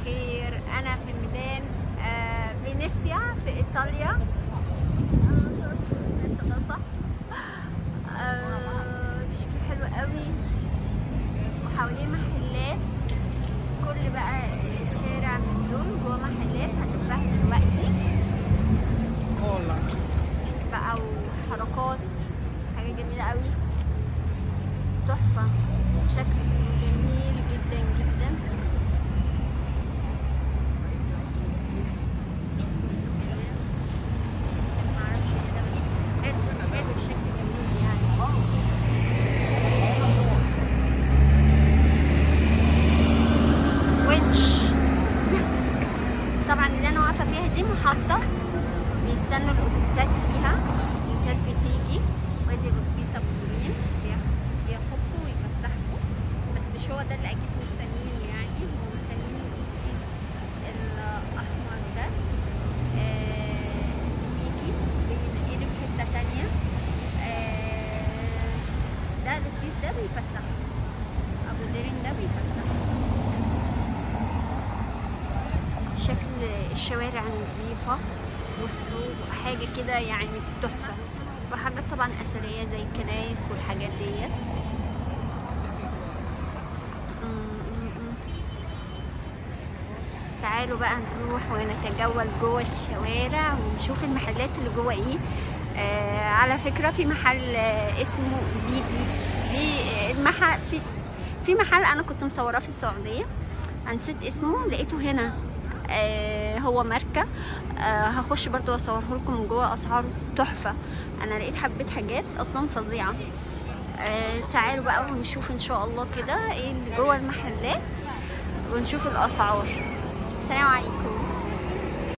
الخير انا في ميدان آه فينيسيا في ايطاليا آه، لسه ده صح آه شكله حلو قوي وحواليه محلات كل بقى الشارع من دول جوه محلات هنلفها دلوقتي بقى وحركات حاجة جميلة قوي تحفة شكل جميل جدا جدا بصوا كمان. معرفش ايه ده بس حلو حلو الشكل جميل يعني ونش طبعا اللي انا واقفه فيها دي محطه بيستنوا الاتوبيسات فيها الاتوبيسات بتيجي وادي الاتوبيس ابو يمين بياخدكوا ويفسحكوا بس مش هو ده اللي اكيد مستنيين يعني هم مستنيين الاتوبيس الاحمر ده آه، يجي بينقلب في حته تانية آه، ده الاتوبيس ده بيفسحكوا ابو ديرين ده بيفسحكوا شكل الشوارع نظيفة بصوا حاجة كده يعني تحفة وحاجات طبعا أثرية زي الكنايس والحاجات ديت م- م- م. تعالوا بقى نروح ونتجول جوه الشوارع ونشوف المحلات اللي جوه ايه آه على فكرة في محل آه اسمه بيبي في المحل في في محل انا كنت مصوراه في السعودية أنا نسيت اسمه لقيته هنا آه هو ماركة آه هخش برضو اصوره لكم من جوه اسعاره تحفة انا لقيت حبة حاجات اصلا فظيعة آه تعالوا بقى ونشوف ان شاء الله كده ايه اللي جوه المحلات ونشوف الاسعار